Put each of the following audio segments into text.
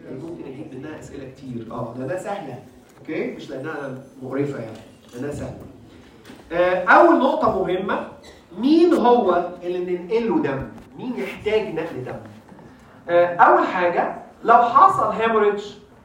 ممكن اجيب منها اسئله كتير اه لانها سهله اوكي مش لانها مقرفه يعني لانها سهله آه، اول نقطه مهمه مين هو اللي ننقله دم مين يحتاج نقل دم آه، اول حاجه لو حصل هيموريدج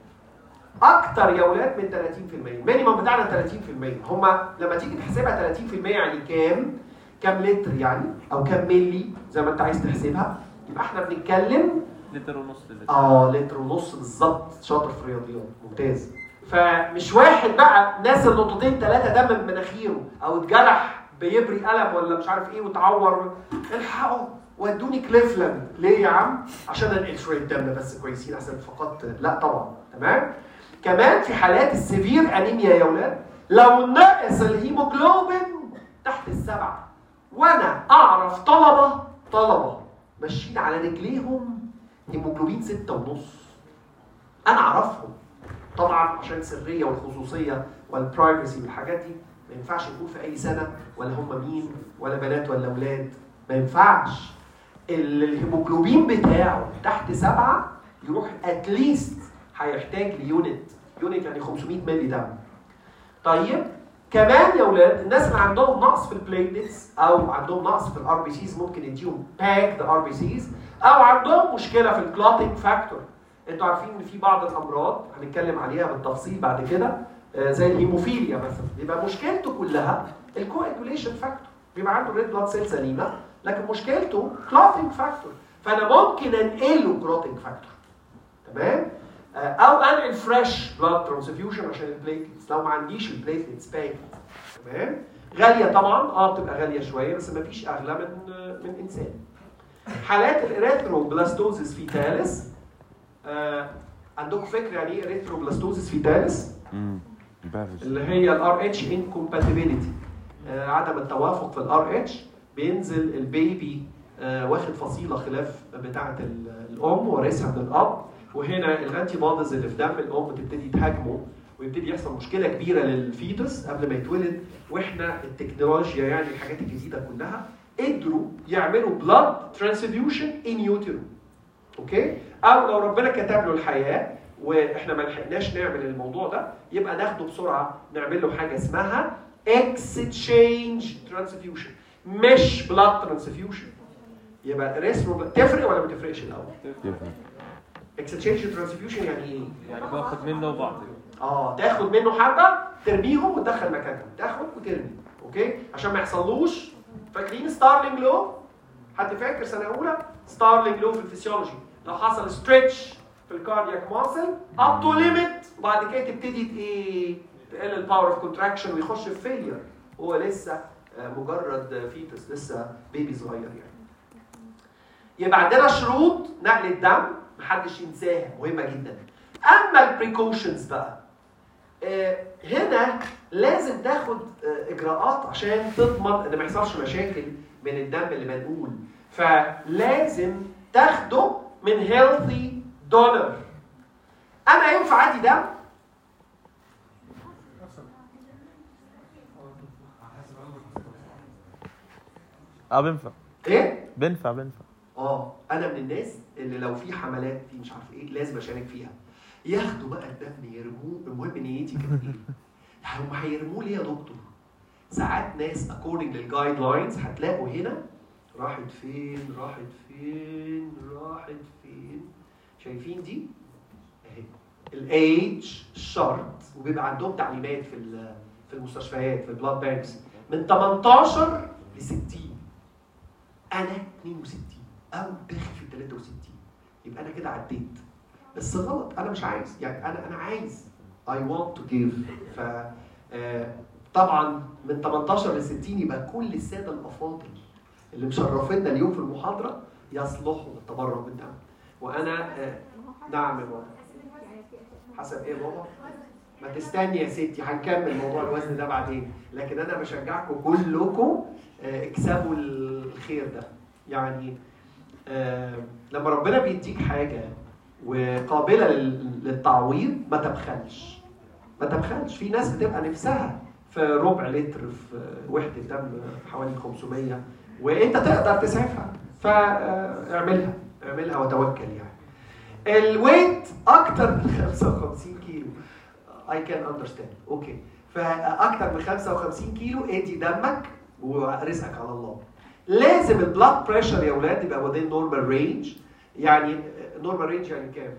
اكتر يا اولاد من 30% المينيمم بتاعنا 30% هما لما تيجي تحسبها 30% يعني كام كام لتر يعني او كام ملي زي ما انت عايز تحسبها يبقى احنا بنتكلم لتر ونص لتر اه لتر ونص بالظبط شاطر في الرياضيات ممتاز فمش واحد بقى نازل نقطتين ثلاثه دم من مناخيره او اتجرح بيبري قلم ولا مش عارف ايه واتعور الحقوا ودوني كليفلاند ليه يا عم عشان انقل شويه دم بس كويسين عشان فقدت لا طبعا تمام كمان في حالات السيفير انيميا يا ولاد لو نقص الهيموجلوبين تحت السبعه وانا اعرف طلبه طلبه ماشيين على رجليهم هيموجلوبين ستة ونص انا اعرفهم طبعا عشان السريه والخصوصيه والبرايفسي والحاجات دي ما ينفعش نقول في اي سنه ولا هم مين ولا بنات ولا اولاد ما ينفعش ال- الهيموجلوبين بتاعه تحت سبعه يروح اتليست هيحتاج ليونت يونت يعني 500 مللي دم طيب كمان يا اولاد الناس اللي عندهم نقص في البليتلتس او عندهم نقص في الار بي سيز ممكن نديهم باكد ار بي سيز او عندهم مشكله في الكلوتنج فاكتور انتوا عارفين ان في بعض الامراض هنتكلم عليها بالتفصيل بعد كده آه، زي الهيموفيليا مثلا بيبقى مشكلته كلها الكواجوليشن فاكتور بيبقى عنده ريد بلاد سيل سليمه لكن مشكلته كلوتنج فاكتور فانا ممكن انقله كلوتنج فاكتور تمام آه، او انقل فريش بلاد ترانسفيوجن عشان البليتلتس لو ما عنديش البليتلتس باك تمام غاليه طبعا اه بتبقى غاليه شويه بس ما فيش اغلى من آه، من انسان حالات الاريثروبلاستوزيس فيتاليس آه عندكم فكره يعني ايه اريثروبلاستوزيس فيتاليس امم بعرف اللي هي الار اتش انكومباتيبيليتي عدم التوافق في الار اتش بينزل البيبي آه، واخد فصيله خلاف بتاعه ال- الام وارثها من الاب وهنا الانتي بوديز اللي في دم الام تبتدي تهاجمه ويبتدي يحصل مشكله كبيره للفيتوس قبل ما يتولد واحنا التكنولوجيا يعني الحاجات الجديده كلها قدروا يعملوا بلاد ترانسفيوشن ان يوتيرو اوكي او لو ربنا كتب له الحياه واحنا ما لحقناش نعمل الموضوع ده يبقى ناخده بسرعه نعمل له حاجه اسمها اكستشينج ترانسفيوشن مش بلاد ترانسفيوشن يبقى ريسرو تفرق ولا ما تفرقش الاول؟ يفهم اكستشينج ترانسفيوشن يعني ايه؟ يعني باخد منه بعض اه تاخد منه حبه ترميهم وتدخل مكانهم تاخد وترمي اوكي عشان ما يحصلوش فاكرين ستارلينج لو حد فاكر سنه اولى ستارلينج لو في الفسيولوجي لو حصل ستريتش في الكاردياك ماسل اب تو ليميت وبعد كده تبتدي ت- ايه تقل الباور اوف كونتراكشن ويخش في فيلير هو لسه آه، مجرد فيتس لسه بيبي صغير يعني يبقى عندنا شروط نقل الدم محدش ينساها مهمه جدا اما البريكوشنز بقى آه، هنا لازم تاخد آه، اجراءات عشان تضمن ان ما يحصلش مشاكل من الدم اللي منقول فلازم تاخده من هيلثي دونر انا ينفع ادي دم اه بينفع ايه بينفع بينفع اه انا من الناس اللي لو في حملات في مش عارف ايه لازم اشارك فيها ياخدوا بقى الدم يرموه المهم نيتي كانت ايه هم هيرموه ليه يا دكتور ساعات ناس اكوردنج للجايد لاينز هتلاقوا هنا راحت فين راحت فين راحت فين شايفين دي اهي الايدج شرط وبيبقى عندهم تعليمات في ال- في المستشفيات في البلاد بانكس من 18 ل 60 انا 62 او داخل في ال 63 يبقى انا كده عديت بس غلط انا مش عايز يعني انا انا عايز I want to give ف آه، طبعا من 18 ل 60 يبقى كل الساده الافاضل اللي مشرفينا اليوم في المحاضره يصلحوا للتبرع بالدم وانا آه، نعم يا بابا حسب ايه يا بابا؟ ما تستني يا ستي هنكمل موضوع الوزن ده بعدين لكن انا بشجعكم كلكم آه، اكسبوا الخير ده يعني آه، لما ربنا بيديك حاجه وقابله لل- للتعويض ما تبخلش ما تبخلش في ناس بتبقى نفسها في ربع لتر في وحده دم حوالي 500 وانت تقدر تسعفها فاعملها اعملها وتوكل يعني الويت اكتر من 55 كيلو اي كان اندرستاند اوكي فاكتر من 55 كيلو ادي دمك ورزقك على الله لازم البلاد بريشر يا اولاد يبقى within normal رينج يعني نورمال رينج يعني كام؟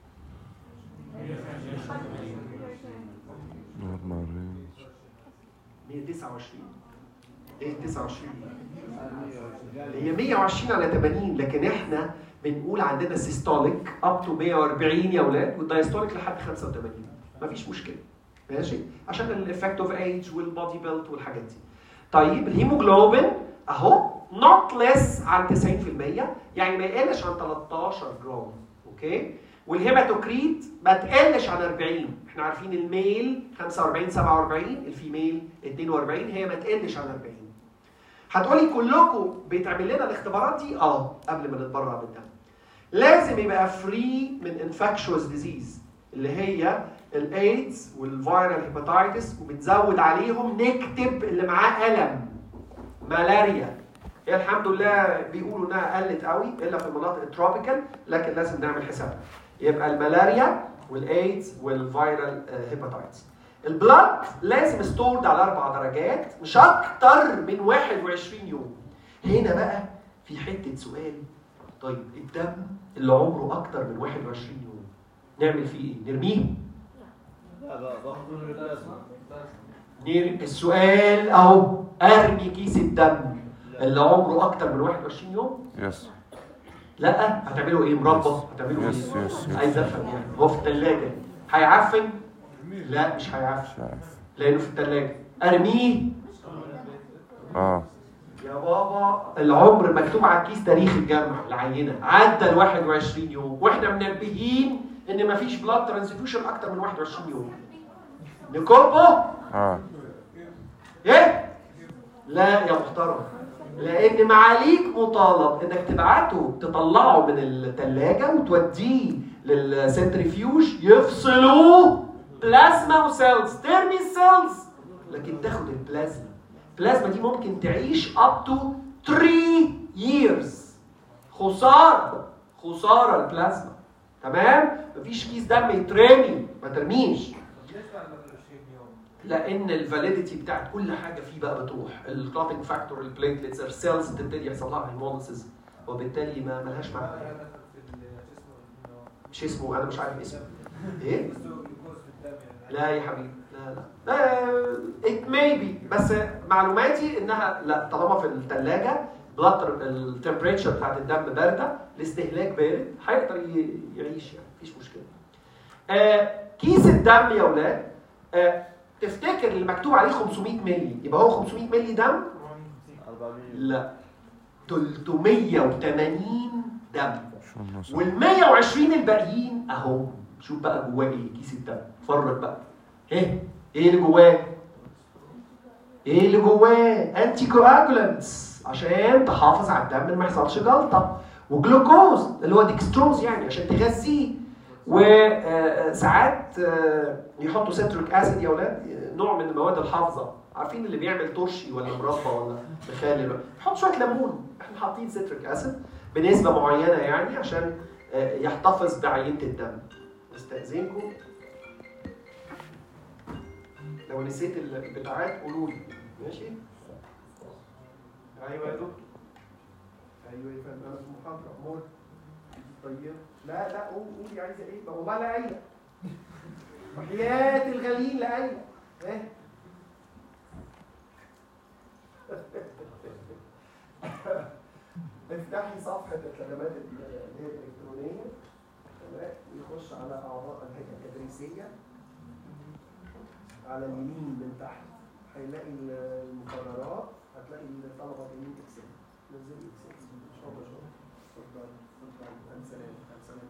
نورمال رينج 129 ايه 29 هي 120 على 80 لكن احنا بنقول عندنا سيستوليك اب تو 140 يا اولاد والدايستوليك لحد 85 مفيش مشكله ماشي عشان الافكت اوف ايج والبودي بيلت والحاجات دي طيب الهيموجلوبين اهو نوت ليس عن 90% يعني ما يقلش عن 13 جرام اوكي والهيماتوكريت ما تقلش عن 40 احنا عارفين الميل 45 47 الفيميل 42 هي ما تقلش عن 40 هتقولي كلكم بيتعمل لنا الاختبارات دي اه قبل ما نتبرع بالدم لازم يبقى فري من انفكشوس ديزيز اللي هي الايدز والفيرال هيباتايتس وبنزود عليهم نكتب اللي معاه الم ملاريا هي الحمد لله بيقولوا انها قلت قوي الا في المناطق التروبيكال لكن لازم نعمل حسابها يبقى الملاريا والايدز والفيرال هيباتايتس البلاد لازم ستورد على اربع درجات مش اكتر من 21 يوم هنا بقى في حته سؤال طيب الدم اللي عمره اكتر من 21 يوم نعمل فيه ايه نرميه نرمي السؤال اهو ارمي كيس الدم اللي عمره اكتر من 21 يوم يس لا هتعملوا ايه مربى هتعملوا يس ايه يس يس عايز افهم يعني هو في الثلاجه هيعفن لا مش هيعفن مش عارف لانه في الثلاجه ارميه اه يا بابا العمر مكتوب على الكيس تاريخ الجمع العينه عدى ال 21 يوم واحنا منبهين ان مفيش بلاد ترانسفيوشن اكتر من 21 يوم نكبه اه ايه لا يا محترم لان معاليك مطالب انك تبعته تطلعه من الثلاجه وتوديه للسنتريفيوج يفصلوه بلازما وسيلز ترمي السيلز لكن تاخد البلازما البلازما دي ممكن تعيش up to 3 years خساره خساره البلازما تمام مفيش كيس دم يترمي ما ترميش لان الفاليديتي بتاعت كل حاجه فيه بقى بتروح الكلوتنج فاكتور البليتلتس السيلز تبتدي يحصل لها هيموليسيس وبالتالي ما ملهاش معنى مش اسمه انا مش عارف اسمه ايه لا يا حبيبي لا لا لا ات ميبي بس معلوماتي انها لا طالما في الثلاجه بلاد التمبريتشر بتاعت الدم بارده الاستهلاك بارد هيقدر ي- يعيش يعني مفيش مشكله آه كيس الدم يا اولاد آه تفتكر اللي مكتوب عليه 500 مللي يبقى هو 500 مللي دم لا 380 دم شو النص وال 120 الباقيين اهو شوف بقى جواه ايه كيس الدم اتفرج بقى ايه ايه اللي جواه ايه اللي جواه انتي كواجولانتس عشان تحافظ على الدم ما يحصلش جلطه وجلوكوز اللي هو ديكستروز يعني عشان تغذيه وساعات يحطوا سيتريك اسيد يا اولاد نوع من المواد الحافظه عارفين اللي بيعمل ترشي ولا مربى ولا مخلل يحط شويه ليمون احنا حاطين سيتريك اسيد بنسبه معينه يعني عشان آه، يحتفظ بعينه الدم استاذنكم لو نسيت البتاعات قولوا لي ماشي ايوه يا دكتور ايوه يا فندم انا في المحاضره امور طيب لا لا قول قولي عايزه ايه ما والله لا قايله وحياة الغليل لا قايله ايه افتحي صفحة الخدمات اللي هي الإلكترونية تمام ويخش على أعضاء الهيئة التدريسية على اليمين من تحت هيلاقي المقررات هتلاقي الطلبة جايين اكسل نزلي اكسل ان شاء الله شاء الله اتفضل اتفضل عن سلام عن سلام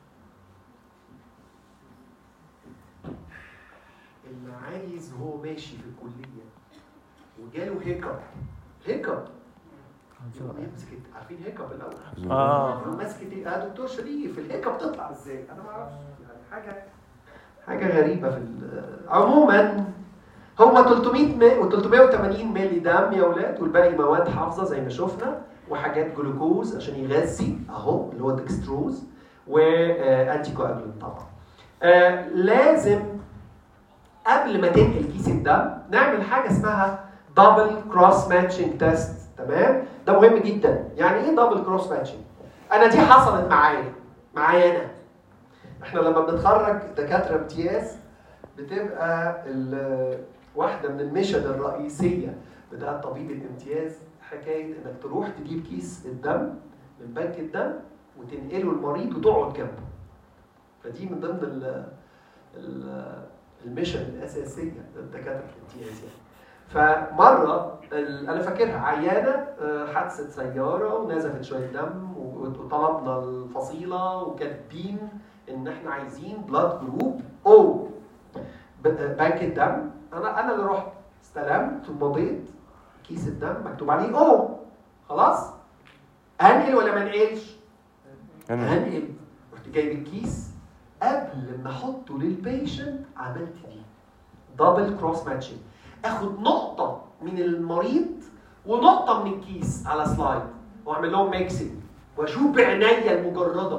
اللي عايز وهو ماشي في الكلية وجاله هيكب هيكب يمسك عارفين هيكب الأول اه ماسك ايه يا دكتور شريف الهيكه بتطلع ازاي انا ما اعرفش يعني حاجه حاجه غريبه في ال- عموما هو 300 م- و 380 مللي دم يا اولاد والباقي مواد حافظه زي ما شفنا وحاجات جلوكوز عشان يغذي اهو اللي هو ديكستروز وانتي كواجولنت طبعا آه، لازم قبل ما تنقل كيس الدم نعمل حاجه اسمها دبل كروس ماتشنج تيست تمام ده مهم جدا يعني ايه دبل كروس ماتشنج انا دي حصلت معايا معايا انا احنا لما بنتخرج دكاتره امتياز بتبقى ال- واحده من الميشن الرئيسيه بتاعه طبيب الامتياز حكايه انك تروح تجيب كيس الدم من بنك الدم وتنقله المريض وتقعد جنبه فدي من ضمن ال ال الميشن الاساسيه للدكاتره الامتياز يعني فمره ال- انا فاكرها عيانه آه، حادثه سياره ونزفت شويه دم وطلبنا الفصيله وكاتبين ان احنا عايزين بلاد جروب او ب- بنك الدم انا انا اللي رحت استلمت ومضيت كيس الدم مكتوب عليه او خلاص انقل ولا ما انقلش؟ انا هنقل رحت جايب الكيس قبل ما احطه للبيشنت عملت دي دبل كروس ماتشنج اخد نقطه من المريض ونقطه من الكيس على سلايد واعمل لهم ميكسنج واشوف بعناية المجرده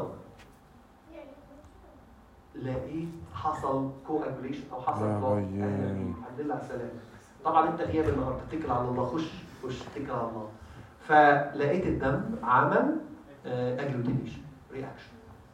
لقيت حصل كواجوليشن او حصل يا block. وياي. الحمد لله على السلامه طبعا انت غياب النهارده اتكل على الله خش خش اتكل على الله فلقيت الدم عمل اجلوتينيشن رياكشن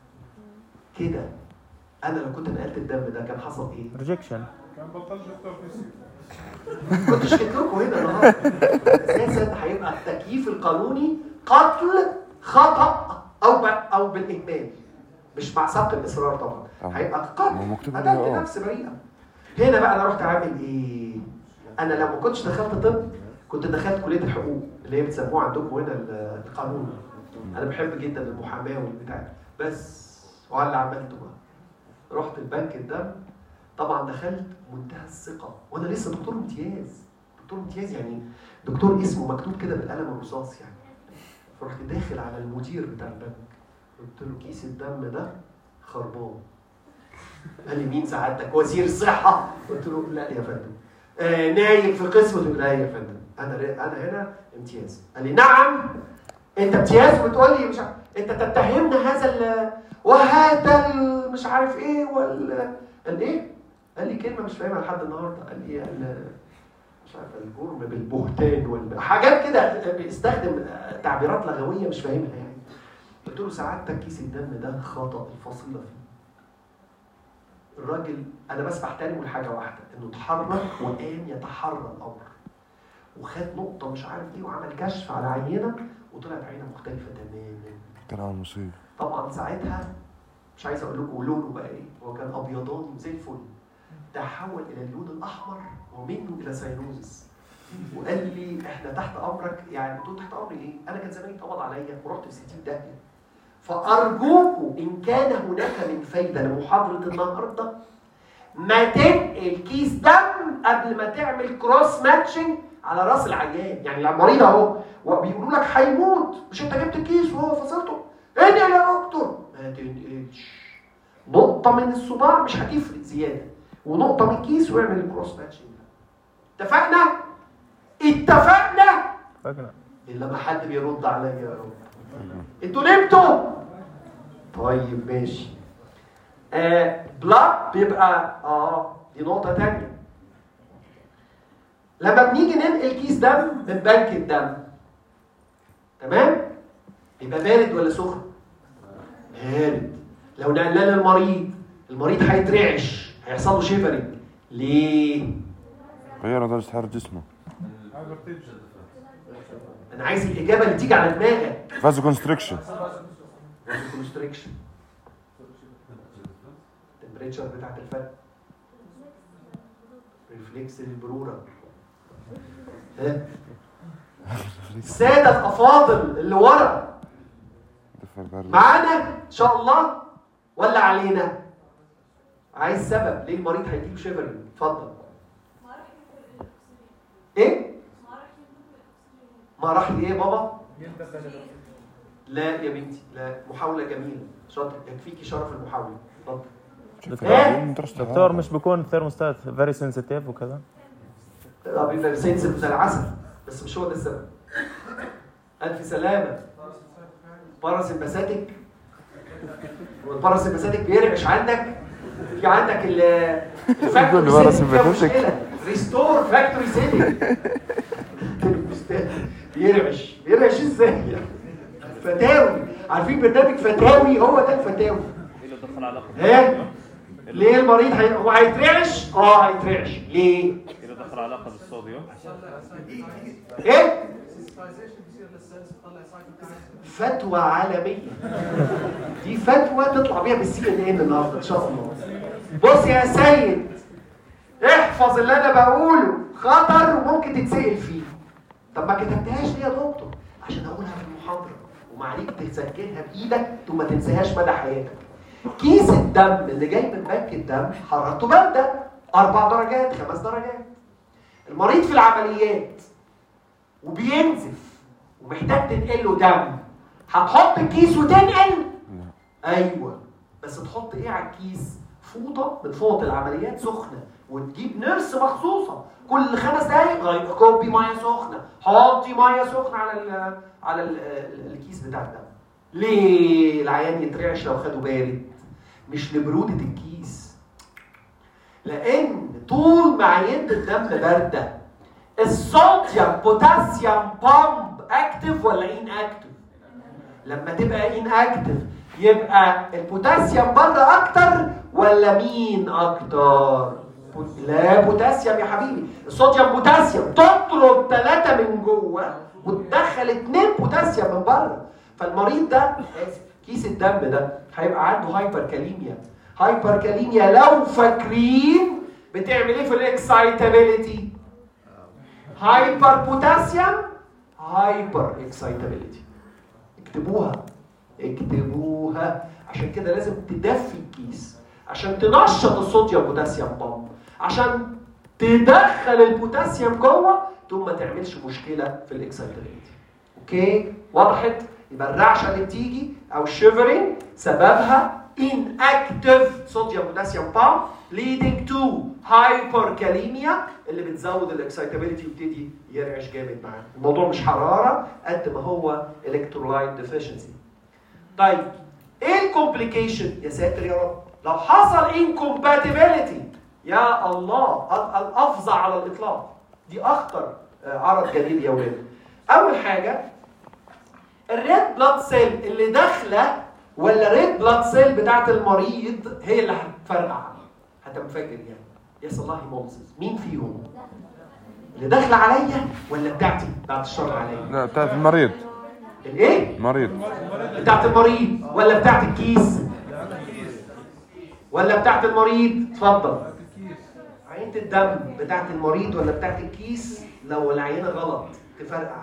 كده انا لو كنت نقلت الدم ده كان حصل ايه؟ ريجكشن كان بطل دكتور فيزيك كنت شكيت لكم هنا النهارده اساسا هيبقى التكييف القانوني قتل خطا او ب... او بالاهمال مش مع سبق الاصرار طبعا أه. هيبقى ما قتل مكتوب قتلت هنا اه نفس بريئه هنا بقى انا رحت عامل ايه؟ انا لو ما كنتش دخلت طب كنت دخلت كليه الحقوق اللي هي بتسموها عندكم هنا ال- القانون انا بحب جدا المحاماه والبتاع بس وعلى اللي عملته بقى رحت البنك الدم طبعا دخلت منتهى الثقه وانا لسه دكتور امتياز دكتور امتياز يعني دكتور اسمه مكتوب كده بالقلم الرصاص يعني فرحت داخل على المدير بتاع البنك قلت له كيس الدم ده خربان قال لي مين سعادتك وزير الصحه قلت له لا يا فندم آه نايم في قسم قلت له لا يا فندم انا انا هنا امتياز قال لي نعم انت امتياز وبتقول لي مش عارف انت تتهمنا هذا ال وهذا ال- مش عارف ايه وال الايه قال لي كلمه مش فاهمها لحد النهارده قال لي ال- مش عارف الجرم بالبهتان وال حاجات كده بيستخدم تعبيرات لغويه مش فاهمها يعني قلت له سعادتك كيس الدم ده خطا الفصيله فيه الراجل انا بس بحترمه لحاجه واحده انه اتحرك وقام يتحرى الامر وخد نقطه مش عارف ايه وعمل كشف على عينه وطلعت عينه مختلفه تماما كان على المصيبة طبعا ساعتها مش عايز اقول لكم لونه بقى ايه هو كان ابيضاني زي الفل تحول الى اللون الاحمر ومنه الى ساينوزس وقال لي احنا تحت امرك يعني قلت له تحت امري ليه؟ انا كان زماني اتقبض عليا ورحت في 60 داهيه فارجوكم ان كان هناك من فايده لمحاضره النهارده ما تنقل كيس دم قبل ما تعمل كروس ماتشنج على راس العيان يعني المريض اهو وبيقولوا لك هيموت مش انت جبت الكيس وهو فصلته انقل يا دكتور ما تنقلش نقطة من الصباع مش هتفرق زيادة ونقطة من الكيس واعمل الكروس ماتشنج اتفقنا؟ اتفقنا؟ فاكر إلا ما حد بيرد عليا يا رب انتوا نمتوا؟ طيب ماشي آه بلاد بيبقى اه دي نقطة تانية لما بنيجي ننقل كيس دم من بنك الدم تمام؟ يبقى بارد ولا سخن؟ بارد لو نقلناه للمريض المريض هيترعش هيحصل له شيفرنج ليه؟ غير درجة حرارة جسمه هايبرتنشن انا عايز الاجابه اللي تيجي على دماغك فازو كونستريكشن كونستريكشن التمبريتشر بتاعت الفم ريفلكس للبروره ها الساده الافاضل اللي ورا معانا ان شاء الله ولا علينا عايز سبب ليه المريض هيجيله شيفرنج اتفضل ايه ما راح لي ايه يا بابا لا يا بنتي لا محاوله جميله شاطر يكفيكي شرف المحاوله اتفضل إيه؟ دكتور مش بيكون ثيرموستات فيري سنسيتيف وكذا اه بيبقى سنسيف زي العسل بس مش هو ده السبب الف سلامه باراسمباثيك والباراسمباثيك بيرعش عندك في عندك ال يقول لي parasympathetic. ريستور فاكتوري سيتنج بيرعش بيرعش ازاي فتاوي عارفين برنامج فتاوي هو ده الفتاوي ايه اللي دخل علاقه ايه ليه المريض هي... هو هيترعش اه هيترعش ليه ايه اللي دخل علاقه بالصوديوم ايه فتوى عالمية دي فتوى تطلع بيها بالسي ان ان النهارده ان شاء الله بص يا سيد احفظ اللي انا بقوله خطر وممكن تتسأل فيه طب ما كتبتهاش ليه يا دكتور عشان اقولها في المحاضرة ومعليك تسجلها بايدك ثم ما تنساهاش مدى حياتك كيس الدم اللي جاي من بنك الدم حرارته باردة اربع درجات خمس درجات المريض في العمليات وبينزف ومحتاج تنقل له دم هتحط الكيس وتنقل ايوه بس تحط ايه على الكيس فوطه من فوط العمليات سخنه وتجيب نرس مخصوصه كل خمس دقايق غير كوبي ميه سخنه حطي ميه سخنه على ال على ال الكيس بتاع الدم ليه العيان يترعش لو خده بارد مش لبروده الكيس لان طول ما عينه الدم بارده الصوديوم بوتاسيوم بامب اكتف ولا ان اكتف لما تبقى ان اكتف يبقى البوتاسيوم بره اكتر ولا مين اكتر لا بوتاسيوم يا حبيبي الصوديوم بوتاسيوم تطرد ثلاثة من جوه وتدخل اتنين بوتاسيوم من بره فالمريض ده آسف، كيس الدم ده هيبقى عنده هايبر كاليميا هايبر كاليميا لو فاكرين بتعمل ايه في الاكسايتابيليتي هايبر بوتاسيوم هايبر اكسايتابيليتي اكتبوها اكتبوها عشان كده لازم تدفي الكيس عشان تنشط الصوديوم بوتاسيوم بامب عشان تدخل البوتاسيوم جوه ثم ما تعملش مشكله في الاكسايتابيليتي اوكي وضحت يبقى الرعشه اللي بتيجي او الشيفرنج سببها inactive صوديوم بوتاسيوم بامب leading to hyperkalemia اللي بتزود الاكسايتابيليتي ويبتدي يرعش جامد معاه الموضوع مش حراره قد ما هو electrolyte deficiency طيب ايه الكومبليكيشن يا ساتر يا رب لو حصل incompatibility يا الله ال- الافظع على الاطلاق دي اخطر آه، عرض جليل يا ولاد اول حاجه الريد بلاد سيل اللي داخله ولا ريد بلاد سيل بتاعت المريض هي اللي هتفرقع هتنفجر يعني يحصل لها هيموليسيس مين فيهم اللي داخله عليا ولا بتاعتي بتاعت الشر عليا لا بتاعت المريض الايه مريض بتاعت المريض ولا بتاعت الكيس ولا بتاعت المريض اتفضل عينة الدم بتاعت المريض ولا بتاعت الكيس لو العينة غلط تفرقع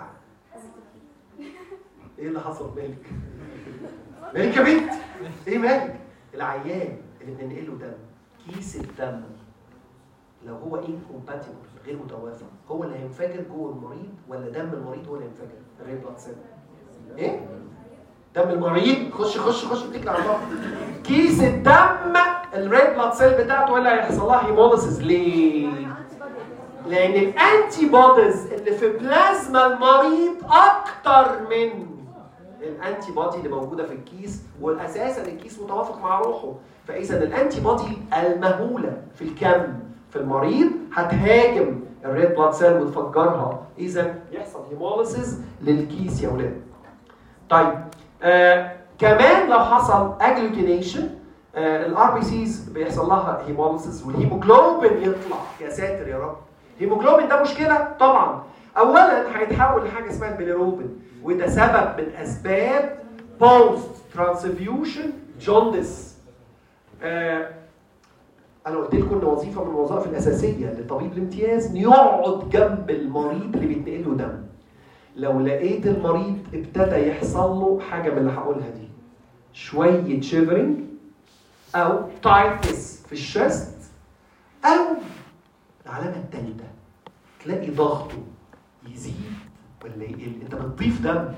ايه اللي حصل مالك مالك يا بنت ايه مالك العيان اللي بننقله دم كيس الدم لو هو incompatible غير متوافق هو اللي هينفجر جوه المريض ولا دم المريض هو اللي هينفجر الريد بلاد سيل ايه دم المريض خش خش خش اتكل على الله كيس الدم الريد بلاد سيل بتاعته ولا هيحصل لها هيموليسيس ليه لان الانتي بوديز اللي في بلازما المريض اكتر من الانتي بودي اللي موجوده في الكيس والاساسا الكيس متوافق مع روحه فاذا الانتي بودي المهوله في الكم في المريض هتهاجم الريد بلاد سيل وتفجرها اذا يحصل هيموليسيس للكيس يا ولاد طيب آه كمان لو حصل اجلوتينيشن آه الار بي سيز بيحصل لها هيموليسيس والهيموجلوبين يطلع يا ساتر يا رب الهيموجلوبين ده مشكله طبعا اولا هيتحول لحاجه اسمها البيليروبين وده سبب من اسباب بوست ترانسفيوشن جوندس آه انا قلت لكم ان وظيفه من الوظائف الاساسيه لطبيب الامتياز انه يقعد جنب المريض اللي بيتنقل له دم لو لقيت المريض ابتدى يحصل له حاجه من اللي هقولها دي شويه شيفرنج او تايتس في الشست او العلامه الثالثه تلاقي ضغطه يزيد ولا يقل انت بتضيف دم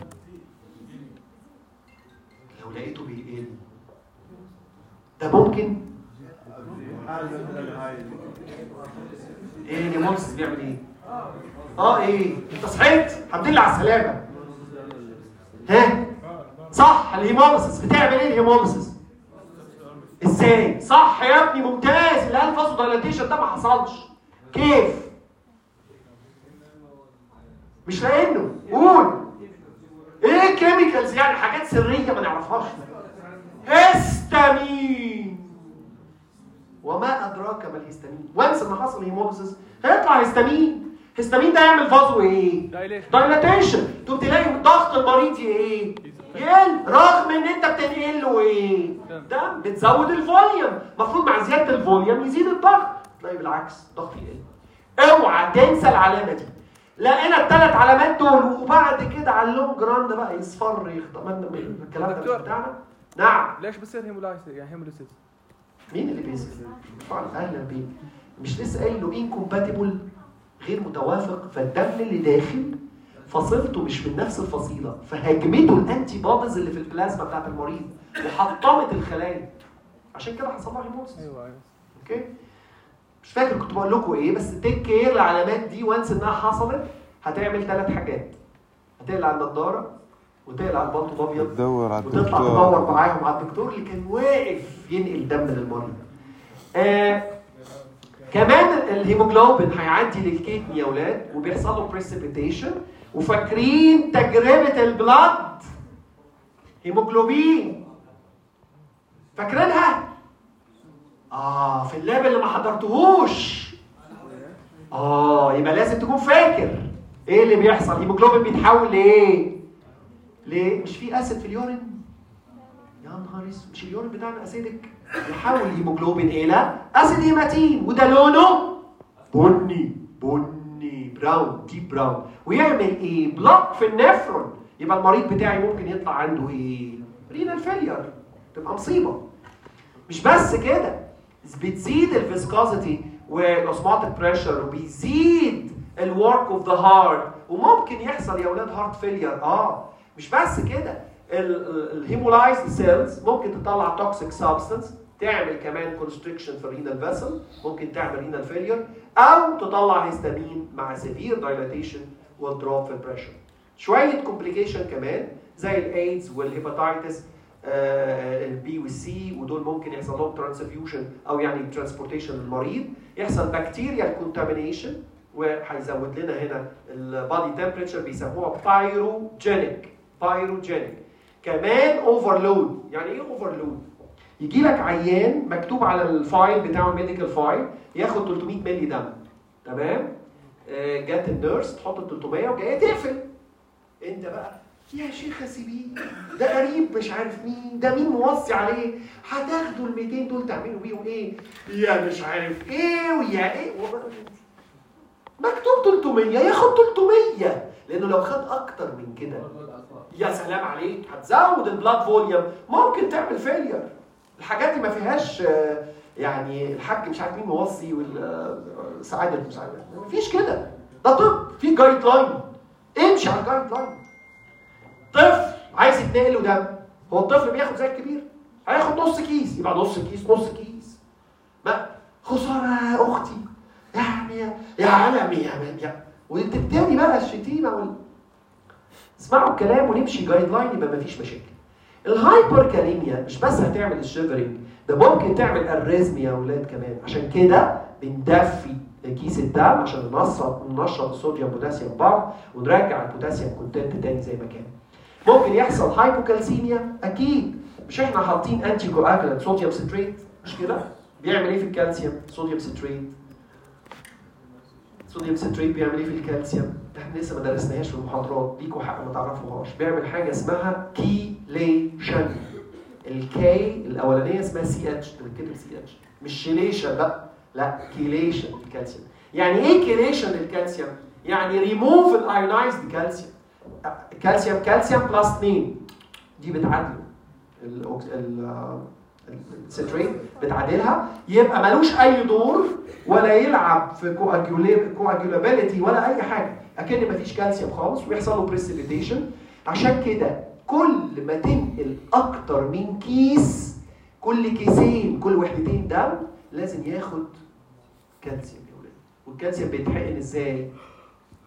لو لقيته بيقل ده ممكن ايه الهيموليسيس بيعمل ايه؟ اه ايه؟ انت صحيت؟ الحمد لله على السلامة ها؟ صح الهيموليسيس بتعمل ايه الهيموليسيس؟ ازاي صح يا ابني ممتاز اللي قال فاسو دايلاتيشن ده ما حصلش كيف مش لانه قول ايه كيميكالز يعني حاجات سريه ما نعرفهاش هيستامين وما ادراك ما الهيستامين وانس ان حصل هيموليسيس هيطلع هيستامين هيستامين ده يعمل فازو ايه دايلاتيشن تقوم تلاقي ضغط المريض ايه يقل رغم ان انت بتنقل له ايه دم بتزود الفوليوم المفروض مع زياده الفوليوم يزيد الضغط تلاقي بالعكس الضغط يقل اوعى تنسى العلامه دي لقينا الثلاث علامات دول وبعد كده على اللونج ران ده بقى يصفر يخطئ ما إنت- الكلام ده مش دكتور. بتاعنا نعم ليش بصير هيمولايسيس يعني هيموليسيس؟ مين اللي بيسأل؟ طبعا اهلا بيك مش لسه قايل له انكومباتبل غير متوافق فالدم اللي داخل فصيلته مش من نفس الفصيله فهاجمته الانتي بوديز اللي في البلازما بتاعت المريض وحطمت الخلايا عشان كده حصل له هيموتس ايوه ايوه اوكي مش فاكر كنت بقول لكم ايه بس تيك كير العلامات دي وانس انها حصلت هتعمل ثلاث حاجات هتقلع النضاره وتقلع البلطو الابيض تدور على وتطلع تدور الدكتور معاهم على الدكتور اللي كان واقف ينقل دم للمريض. آه كمان الهيموجلوبين هيعدي للكيدني يا اولاد وبيحصل له بريسيبيتيشن وفاكرين تجربه البلاد هيموجلوبين فاكرينها؟ اه في اللاب اللي ما حضرتهوش اه يبقى لازم تكون فاكر ايه اللي بيحصل هيموجلوبين بيتحول لايه؟ ليه؟ مش في اسيد في اليورين؟ يا نهار اسود مش اليورين بتاعنا اسيدك؟ يحول الهيموجلوبين الى اسيد هيماتين وده لونه بني بني براون ديب براون ويعمل ايه؟ بلوك في النفرون يبقى المريض بتاعي ممكن يطلع عنده ايه؟ رينال فيلير تبقى مصيبه مش بس كده بتزيد الفيسكوزيتي والاوسماتيك بريشر وبيزيد الورك اوف ذا هارت وممكن يحصل يا اولاد هارت فيلير اه مش بس كده الهيمولايزد سيلز ممكن تطلع توكسيك سبستانس تعمل كمان كونستريكشن في الرينال فيسل ممكن تعمل رينال فيلير او تطلع هيستامين مع سيفير دايلاتيشن والدروب في البريشر شويه كومبليكيشن كمان زي الايدز والهيباتايتس البي والسي ودول ممكن يحصل لهم ترانسفيوجن او يعني ترانسبورتيشن للمريض يحصل بكتيريال كونتامينيشن وهيزود لنا هنا البادي تمبريتشر بيسموها بايروجينيك بايروجينيك كمان اوفرلود يعني ايه اوفرلود يجي لك عيان مكتوب على الفايل بتاعه الميديكال فايل ياخد 300 مللي دم تمام آه، جت النيرس تحط ال 300 وجايه تقفل انت بقى يا شيخه سيبيه ده قريب مش عارف مين ده مين موصي عليه هتاخدوا ال 200 دول تعملوا بيهم ايه يا مش عارف ايه ويا ايه و- مكتوب 300 ياخد 300 لانه لو خد اكتر من كده يا سلام عليك هتزود البلاد فوليوم ممكن تعمل فيلير الحاجات دي ما فيهاش آه، يعني الحاج مش عارف مين موصي والسعاده مش عارف مفيش كده ده طب في جايد لاين امشي على الجايد لاين طفل عايز يتنقل له دم هو الطفل بياخد زي الكبير هياخد نص كيس يبقى نص كيس نص كيس ما خساره يا اختي يعني يا علمي يا من يا وتبتدي بقى الشتيمه وال... اسمعوا الكلام ونمشي جايد لاين يبقى مفيش مشاكل الهايبر كاليميا مش بس هتعمل الشيفرنج ده ممكن تعمل اريزميا يا اولاد كمان عشان كده بندفي كيس الدم عشان ننشط ننشط الصوديوم بوتاسيوم بعض ونرجع البوتاسيوم كونتنت تاني زي ما كان ممكن يحصل هايبوكالسيميا اكيد مش احنا حاطين انتي كواجلانت صوديوم ستريت مش كده بيعمل ايه في الكالسيوم صوديوم ستريت صوديوم ستريت بيعمل ايه في الكالسيوم احنا لسه ما درسناهاش في المحاضرات ليكوا حق ما تعرفوهاش بيعمل حاجه اسمها كيليشن الكي الاولانيه اسمها سي اتش بتتكتب سي اتش مش شيليشن لا لا كيليشن الكالسيوم يعني ايه كيليشن للكالسيوم يعني ريموف الايونايزد كالسيوم كالسيوم كالسيوم بلس 2 دي بتعادله الأوكس- ال- الستريت بتعادلها يبقى ملوش اي دور ولا يلعب في كواجولابيلتي ولا اي حاجه اكن مفيش كالسيوم خالص ويحصل له بريسيبيتيشن عشان كده كل ما تنقل اكتر من كيس كل كيسين كل وحدتين دم لازم ياخد كالسيوم يا ولاد والكالسيوم بيتحقن ازاي؟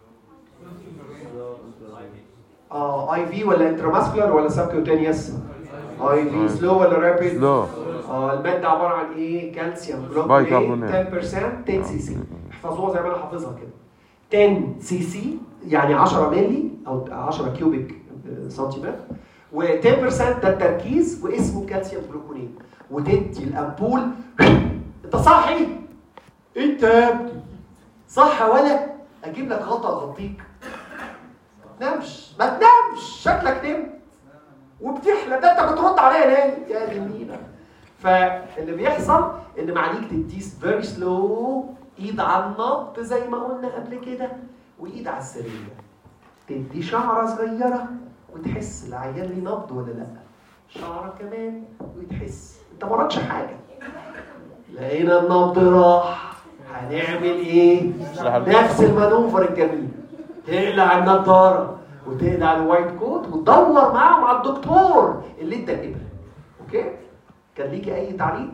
اه اي في ولا انتراماسكولار ولا سبكيوتينيوس؟ اي في سلو ولا رابيد؟ سلو اه الماده عباره عن ايه؟ كالسيوم بايكربونات. جلوكونات 10% 10 سي سي احفظوها زي ما انا حافظها كده 10 سي سي يعني 10 مللي او 10 كيوبيك آه، سنتيمتر و10% ده التركيز واسمه كالسيوم جلوكونات وتدي الامبول انت صاحي انت يا ابني صح يا ولد اجيب لك غطا اغطيك تنامش ما تنامش شكلك نمت وبتحلم ده انت بترد عليا نايم يا جميلة فاللي بيحصل ان معاليك تديس فيري سلو ايد على النبض زي ما قلنا قبل كده وايد على السرير تدي شعره صغيره وتحس العيان ليه نبض ولا لا شعره كمان وتحس انت ما وراكش حاجه لقينا النبض راح هنعمل ايه نفس المانوفر الجميل تقلع النضاره وتقلع الوايت كوت وتدور معاهم على الدكتور اللي ادى الابره اوكي كان ليكي اي تعليق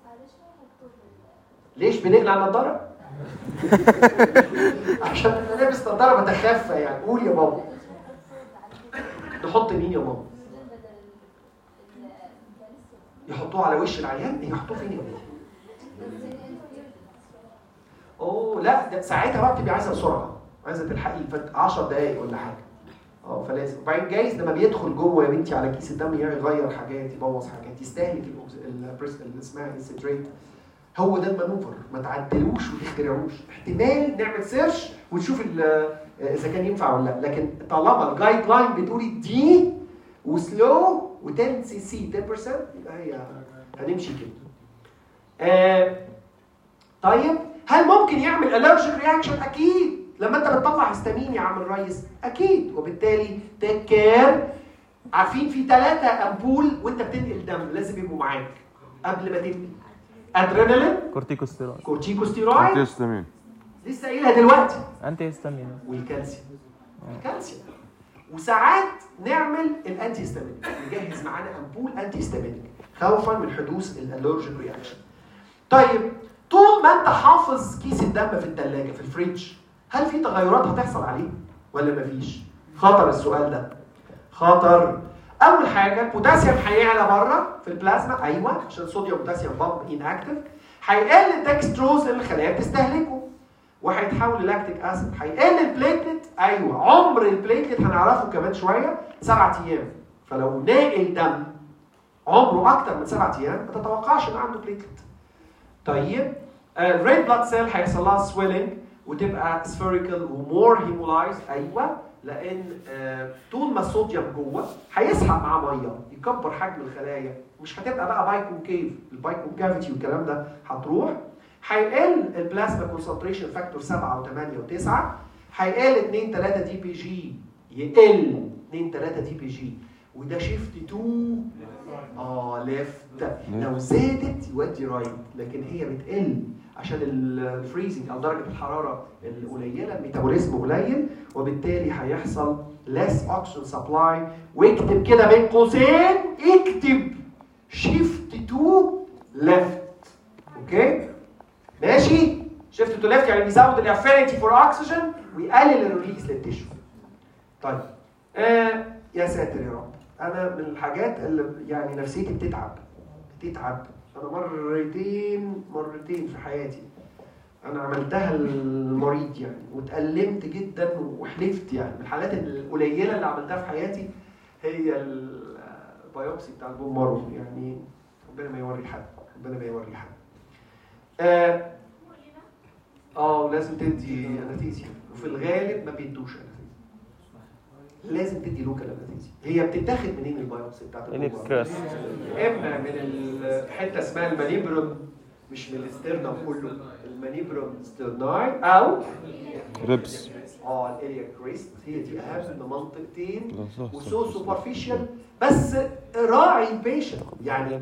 ليش بنقلع النضاره عشان انا لابس نضاره بتخفى يعني قول يا بابا نحط مين يا بابا يحطوه على وش العيان يحطوه فين يا بابا اوه لا ده ساعتها بقى بتبقي عايزه بسرعه عايزه تلحقي فات 10 دقايق ولا حاجه اه فلازم وبعدين جايز لما بيدخل جوه يا بنتي على كيس الدم يغير حاجات يبوظ حاجات يستهلك الأوكس- البريس اللي اسمها السيتريت هو ده المانوفر ما تعدلوش وتخترعوش احتمال نعمل سيرش ونشوف ال- اذا كان ينفع ولا لا لكن طالما الجايد لاين بتقولي دي وسلو و10 سي سي 10% يبقى هي هنمشي كده آه طيب هل ممكن يعمل الرجيك رياكشن اكيد لما انت بتطلع هستامين يا عم الريس اكيد وبالتالي تيك كير عارفين في ثلاثة امبول وانت بتنقل دم لازم يبقوا معاك قبل ما تنقل ادرينالين كورتيكوستيرويد كورتيكوستيرويد تستمين لسه قايلها دلوقتي انتي هيستامين والكالسيوم الكالسيوم وساعات نعمل الانتي هيستامينيك نجهز معانا امبول انتي هيستامينيك خوفا من حدوث الالرجيك رياكشن طيب طول ما انت حافظ كيس الدم في الثلاجه في الفريج هل في تغيرات هتحصل عليه ولا مفيش خطر السؤال ده خطر اول حاجه البوتاسيوم هيعلى بره في البلازما ايوه عشان صوديوم بوتاسيوم بامب ان اكتف هيقل الدكستروز اللي الخلايا بتستهلكه وهيتحول للاكتيك اسيد هيقل البليتلت ايوه عمر البليتلت هنعرفه كمان شويه سبعة ايام فلو ناقل دم عمره اكتر من سبعة ايام ما تتوقعش ان عنده بليتلت طيب الريد بلاد سيل هيحصل لها سويلنج وتبقى سفيريكال ومور هيمولايز ايوه لان آه، طول ما الصوديوم جوه هيسحب معاه ميه يكبر حجم الخلايا مش هتبقى بقى بايكونكيف البايكونكافيتي والكلام ده هتروح هيقل البلازما كونسنتريشن فاكتور 7 و8 و9 هيقل 2 3 دي بي جي يقل 2 3 دي بي جي وده شيفت 2 اه ليفت لو زادت يودي رايت لكن هي بتقل عشان الفريزنج او درجه الحراره القليله الميتابوليزم قليل وبالتالي هيحصل less oxygen supply واكتب كده بين قوسين اكتب shift to left اوكي ماشي شيفت تو ليفت يعني بيزود الافينيتي فور اوكسجين ويقلل الريليز للتيشو طيب آه يا ساتر يا رب انا من الحاجات اللي يعني نفسيتي بتتعب بتتعب انا مرتين مرتين في حياتي انا عملتها المريض يعني واتألمت جدا وحلفت يعني من الحالات القليله اللي عملتها في حياتي هي البيوبسي بتاع البون مارو يعني ربنا ما يوري حد ربنا ما يوري حد اه اه ولازم تدي انستيزيا وفي الغالب ما بيدوش انستيزيا لازم تدي لوكال انستيزيا هي بتتاخد منين البيوبسي بتاعت البون مارو؟ الكراس اما من الحته اسمها المانيبروم مش من الاسترنم كله المانيبروم سترناي او ريبس اه الاليا كريست هي دي اهم منطقتين لا صح صح وسو صح. سوبرفيشال بس راعي البيشنت يعني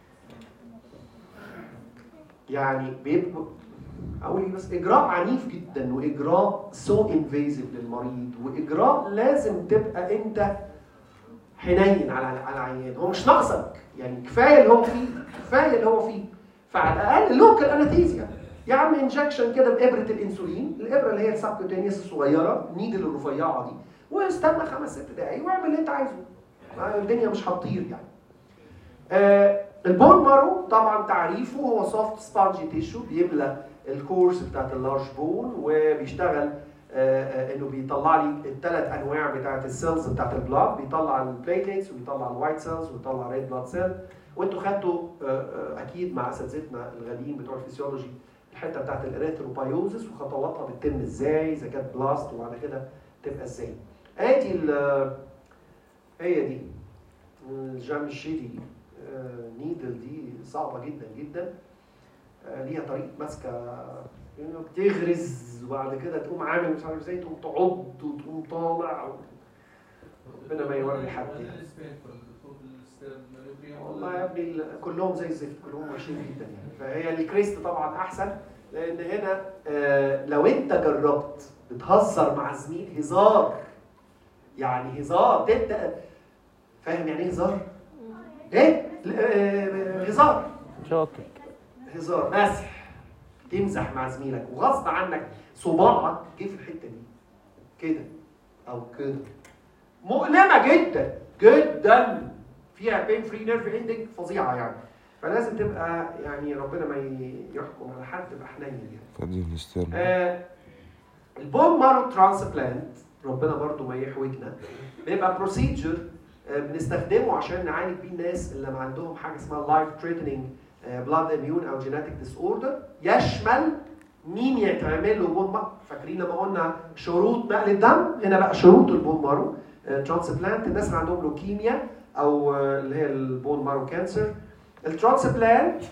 يعني بيبقى اقول إيه بس اجراء عنيف جدا واجراء سو انفيزيف للمريض واجراء لازم تبقى انت حنين على على العيان هو مش ناقصك يعني كفايه اللي هو فيه كفايه اللي هو فيه فعلى الاقل لوكال انستيزيا يا عم انجكشن كده بابره الانسولين الابره اللي هي السبكوتينيوس الصغيره النيدل الرفيعه دي واستنى خمس ست دقايق واعمل اللي انت عايزه ما الدنيا مش هتطير يعني آه البون مارو طبعا تعريفه هو سوفت سبونجي تيشو بيملى الكورس بتاعت اللارج بون وبيشتغل آه، آه، انه بيطلع لي الثلاث انواع بتاعت السيلز بتاعت البلاد بيطلع البليتليتس وبيطلع الوايت سيلز ويطلع ريد بلاد سيل وانتوا خدتوا آه، آه، اكيد مع اساتذتنا الغاليين بتوع الفسيولوجي الحته بتاعت الاريثروبايوزس وخطواتها بتتم ازاي اذا كانت بلاست وبعد كده تبقى ازاي ادي ال- هي دي الجامشيدي نيدل دي صعبه جدا جدا آه، ليها طريقه ماسكه انه بتغرز وبعد كده تقوم عامل مش عارف ازاي تقوم تعض وتقوم طالع ربنا ما يوري حد يعني. والله يا ابني ال- كلهم زي الزفت كلهم وحشين جدا يعني فهي الكريست طبعا احسن لان هنا آه، لو انت جربت بتهزر مع زميل هزار يعني هزار انت فاهم يعني ايه هزار؟ ايه؟ آه، هزار جوكينج هزار مسح تمزح مع زميلك وغصب عنك صباعك جه في الحته دي كده او كده مؤلمه جدا جدا فيها بين فري نيرف اندنج فظيعه يعني فلازم تبقى يعني ربنا ما ي- يحكم على حد تبقى حنين يعني تبديل الاسترن آه البون مارو ترانسبلانت ربنا برضو ما يحوجنا بيبقى بروسيجر بنستخدمه عشان نعالج بيه الناس اللي ما عندهم حاجه اسمها لايف تريتنينج بلاد اميون او جينيتك ديس اوردر يشمل مين يتعمل له بون مارو فاكرين لما قلنا شروط نقل الدم هنا بقى شروط البون مارو ترانسبلانت الناس اللي عندهم لوكيميا او آه، اللي هي البون مارو كانسر الترانسبلانت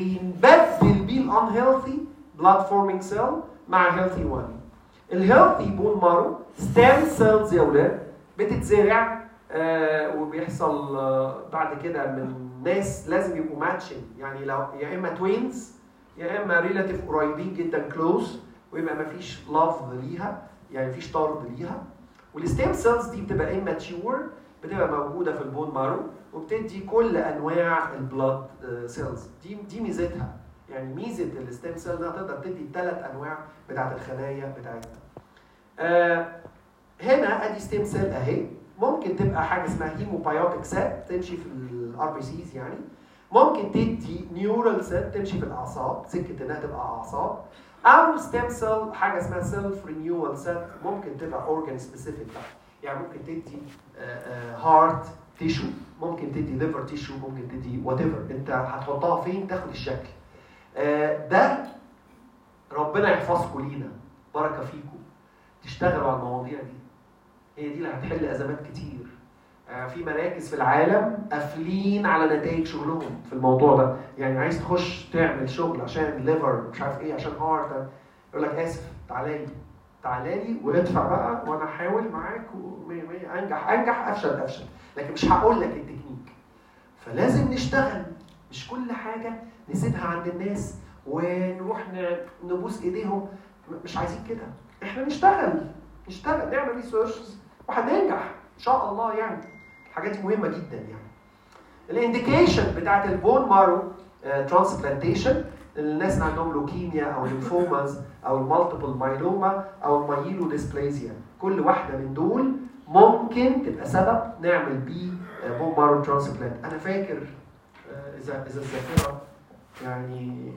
بينبدل بيه الانهيلثي بلاد فورمينج سيل مع هيلثي وان الهيلثي بون مارو ستام سيلز يا ولاد بتتزرع آه وبيحصل آه بعد كده من ناس لازم يبقوا ماتشنج يعني لو يا اما توينز يا اما ريلاتيف قريبين جدا كلوز ويبقى ما فيش لفظ ليها يعني مفيش طرد ليها والستيم سيلز دي بتبقى اماتيور بتبقى موجوده في البون مارو وبتدي كل انواع البلاد سيلز دي دي ميزتها يعني ميزه الستيم سيل انها تقدر تدي الثلاث انواع بتاعت الخلايا بتاعتنا. آه هنا ادي ستيم سيل اهي ممكن تبقى حاجه اسمها هيموبايوتيك سيل تمشي في الار بي سيز يعني ممكن تدي نيورال سيل تمشي في الاعصاب سكه انها تبقى اعصاب او ستيم سيل حاجه اسمها سيلف رينيوال سيل ممكن تبقى اورجان سبيسيفيك بقى يعني ممكن تدي هارت تيشو ممكن تدي ليفر تيشو ممكن تدي وات ايفر انت هتحطها فين تاخد الشكل آه، ده ربنا يحفظكم لينا بركه فيكم تشتغلوا على المواضيع دي هي دي اللي هتحل ازمات كتير آه، في مراكز في العالم قافلين على نتائج شغلهم في الموضوع ده يعني عايز تخش تعمل شغل عشان ليفر مش عارف ايه عشان هارت يقول لك اسف تعالى لي تعالى لي وادفع بقى وانا احاول معاك ومية مية انجح انجح افشل افشل لكن مش هقول لك التكنيك فلازم نشتغل مش كل حاجه نسيبها عند الناس ونروح ن- نبوس ايديهم م- مش عايزين كده احنا نشتغل نشتغل نعمل ريسيرشز وهننجح ان شاء الله يعني الحاجات دي مهمه جدا يعني الانديكيشن بتاعت البون مارو ترانسبلانتيشن الناس اللي عندهم لوكيميا او ليمفوماز او المالتيبل مايلوما او المايلو ديسبليزيا كل واحده من دول ممكن تبقى سبب نعمل بيه بون مارو ترانسبلانت انا فاكر آه، اذا اذا الذاكره يعني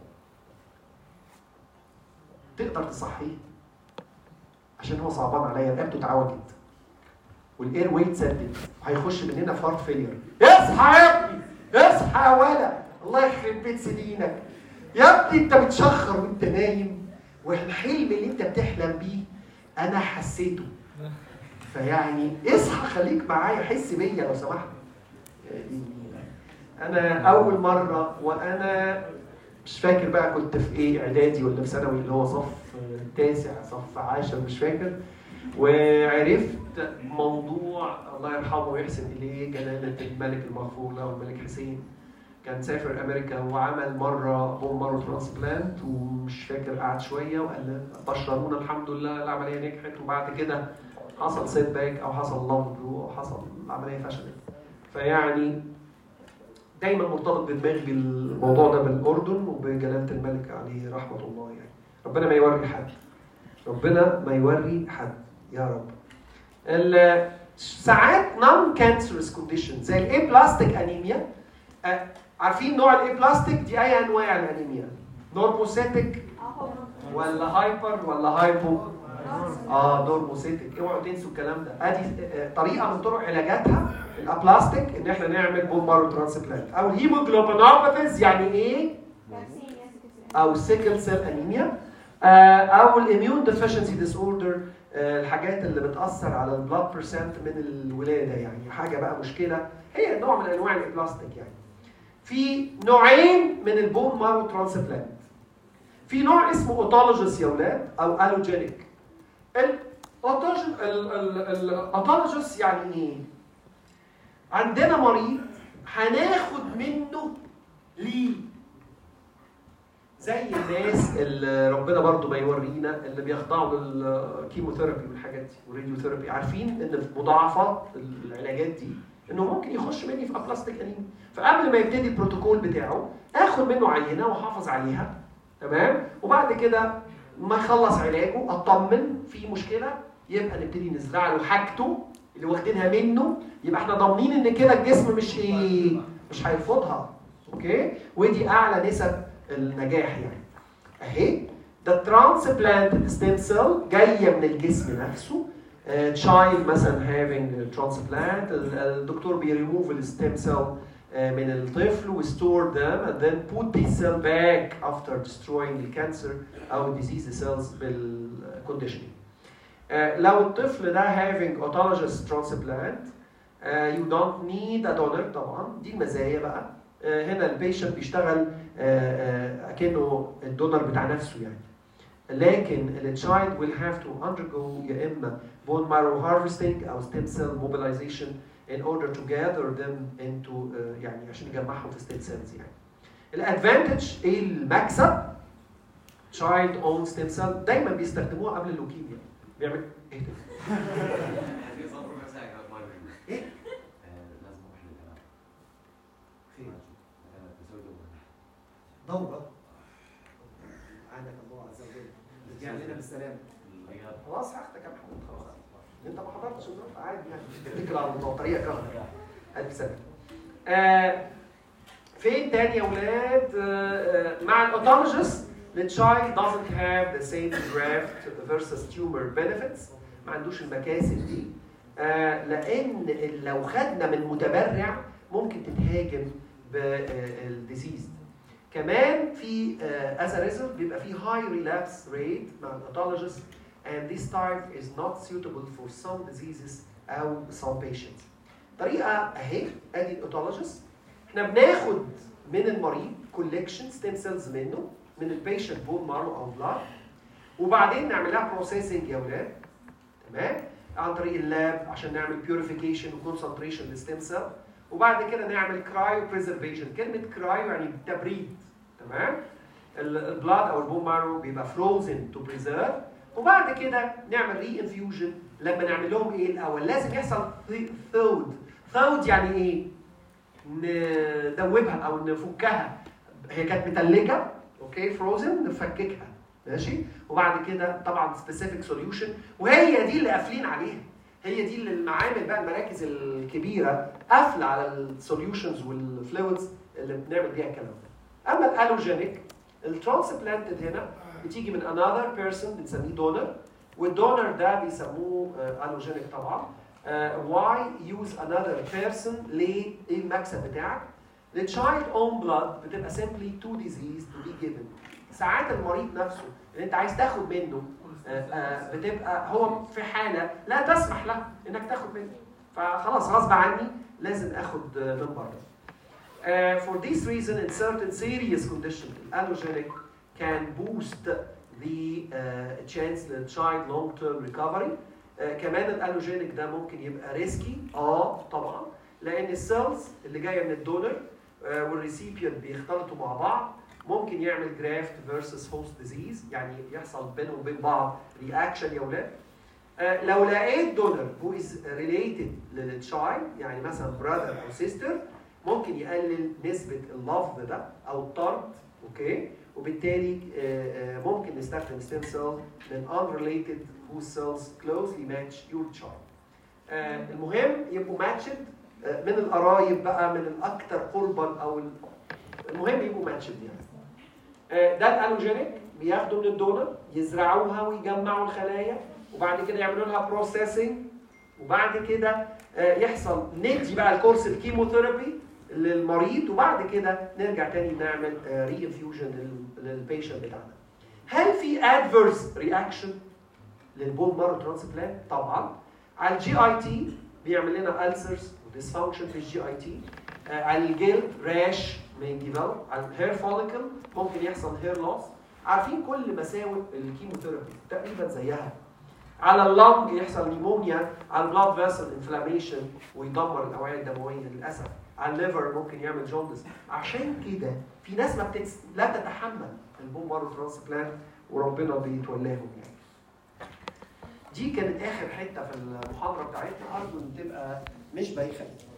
تقدر تصحيه عشان هو صعبان عليا رقبته اتعوجت والاير ويت سدد هيخش مننا في هارت فيلير اصحى يا ابني اصحى يا ولا الله يخرب بيت سنينك يا ابني انت بتشخر وانت نايم والحلم اللي انت بتحلم بيه انا حسيته فيعني اصحى خليك معايا حس بيا لو سمحت يعني انا اول مره وانا مش فاكر بقى كنت في ايه اعدادي ولا في ثانوي اللي هو صف تاسع صف عاشر مش فاكر وعرفت موضوع الله يرحمه ويحسن اليه جلاله الملك المغفور له الملك حسين كان سافر امريكا وعمل مره بون مارو ترانسبلانت ومش فاكر قعد شويه وقال بشرونا الحمد لله العمليه نجحت وبعد كده حصل سيت باك او حصل لفظ او حصل العمليه فشلت فيعني دايما مرتبط بدماغي بالموضوع ده بالاردن وبجلاله الملك عليه رحمه الله يعني ربنا ما يوري حد ربنا ما يوري حد يا رب ال- ساعات نون كانسرس كونديشن زي الاي بلاستيك انيميا آه، عارفين نوع الاي بلاستيك دي اي انواع الانيميا نورموسيتك ولا هايبر ولا هايبو اه نورموسيتك اوعوا تنسوا الكلام ده ادي آه، طريقه من طرق علاجاتها الابلاستيك ان احنا نعمل بون مارو ترانسبلانت او الهيموجلوبينوباثيز يعني ايه او سيكل سيل انيميا آه، او الاميون ديفيشنسي ديس اوردر الحاجات اللي بتاثر على البلاد برسنت من الولاده يعني حاجه بقى مشكله هي نوع من انواع البلاستيك يعني في نوعين من البون مارو ترانسبلانت في نوع اسمه اوتولوجيس يا اولاد او الوجينيك الاوتولوجيس يعني ايه عندنا مريض هناخد منه ليه زي الناس اللي ربنا برضو ما يورينا اللي بيخضعوا للكيموثيرابي والحاجات دي والراديوثيرابي عارفين ان في مضاعفات العلاجات دي انه ممكن يخش مني في ابلاستيك انيميا فقبل ما يبتدي البروتوكول بتاعه اخد منه عينه واحافظ عليها تمام وبعد كده ما يخلص علاجه اطمن في مشكله يبقى نبتدي نزرع له حاجته اللي واخدينها منه يبقى احنا ضامنين ان كده الجسم مش ايه مش هيرفضها اوكي ودي اعلى نسب النجاح يعني اهي ده ترانسبلانت ستيم سيل جايه من الجسم نفسه تشايلد مثلا هافينج ترانسبلانت الدكتور بيريموف الستيم سيل من الطفل وستور them and then put these cell back after destroying the cancer او disease cells بالconditioning. Uh, لو الطفل ده having autologous transplant uh, you don't need a donor طبعا دي المزايا بقى uh, هنا البيشنت بيشتغل uh, uh, اكنه الدونر بتاع نفسه يعني لكن التشايلد will have to undergo يا اما bone marrow harvesting او stem cell mobilization in order to gather them into uh, يعني عشان يجمعهم في stem cells يعني. الادفانتج ايه المكسب؟ child owned stem cell دايما بيستخدموها قبل اللوكيميا بيعمل ايه ده؟ ايه؟ خير دورة عانك الله عز وجل رجع لنا بالسلامة خلاص هاخدك يا محمود خلاص انت ما حضرتش الظروف عادي يعني تفتكر على الموضوع طريقه كهرباء الف سنه آه فين تاني يا ولاد آه آه مع الاوتولوجيست the child doesn't have the same graft versus tumor benefits ما عندوش المكاسب دي آه لان لو خدنا من متبرع ممكن تتهاجم بالديزيز كمان في از a result بيبقى في high relapse rate مع الاوتولوجيست and this type is not suitable for some diseases أو some patients. طريقة أهي أدي الأوتولوجيست إحنا بناخد من المريض collection stem cells منه من البيشنت بون مارو أو بلاد وبعدين نعملها بروسيسنج يا ولاد تمام عن طريق اللاب عشان نعمل بيوريفيكيشن وكونسنتريشن للستيم سيل وبعد كده نعمل كرايو بريزرفيشن كلمة كرايو يعني تبريد تمام البلاد أو البون مارو بيبقى فروزن تو بريزيرف وبعد كده نعمل ري انفيوجن لما نعمل لهم ايه الاول لازم يحصل ثود ثود يعني ايه ندوبها او نفكها هي كانت متلجه اوكي فروزن نفككها ماشي وبعد كده طبعا سبيسيفيك سوليوشن وهي دي اللي قافلين عليها هي دي اللي المعامل بقى المراكز الكبيره قافله على السوليوشنز والفلويدز اللي بنعمل بيها الكلام ده اما الالوجينيك الترانسبلانتد هنا بتيجي من another person بنسميه دونر والدونر ده بيسموه الوجينيك طبعا واي يوز another person ليه ايه المكسب بتاعك للتشايلد اون بلاد بتبقى simply two disease to be given ساعات المريض نفسه اللي انت عايز تاخد منه آه، آه، بتبقى هو في حاله لا تسمح له انك تاخد منه فخلاص غصب عني لازم اخد آه، من بره. Uh, for this reason, in certain serious conditions, allogenic can boost the uh, chance the child long-term recovery. Uh, كمان الالوجينيك ده ممكن يبقى ريسكي اه طبعا لان السيلز اللي جايه من الدونر uh, والريسيبيانت بيختلطوا مع بعض ممكن يعمل جرافت فيرسس هوست ديزيز يعني يحصل بينهم وبين بعض رياكشن يا ولاد آه، لو لقيت دونر هو از ريليتد للتشايلد يعني مثلا براذر او سيستر ممكن يقلل نسبه اللفظ ده او الطرد اوكي وبالتالي آه، آه، ممكن نستخدم ستيم سيل من unrelated whose cells closely match your child آه، المهم يبقوا matched آه، من القرايب بقى من الاكثر قربا او ال- المهم يبقوا ماتشد يعني آه، ده الالوجينيك بياخدوا من الدونر يزرعوها ويجمعوا الخلايا وبعد كده يعملوا لها بروسيسنج وبعد كده آه، يحصل ندي بقى الكورس الكيموثيرابي للمريض وبعد كده نرجع تاني نعمل ري انفيوجن للبيشنت بتاعنا. هل في ادفيرس رياكشن للبون مارو ترانسبلانت؟ طبعا. على الجي اي تي بيعمل لنا السرز وديسفانكشن في الجي اي تي. على الجلد راش من ديفلوب على الهير فوليكل ممكن يحصل هير لوس. عارفين كل مساوئ الكيموثيرابي تقريبا زيها. على اللنج يحصل نيمونيا على البلاد فيسل انفلاميشن ويدمر الاوعيه الدمويه للاسف على الليفر ممكن يعمل جوندس عشان كده في ناس ما بتكس... لا تتحمل البون مارو ترانسبلانت وربنا بيتولاهم يعني دي كانت اخر حته في المحاضره بتاعتنا ارجو ان تبقى مش بايخه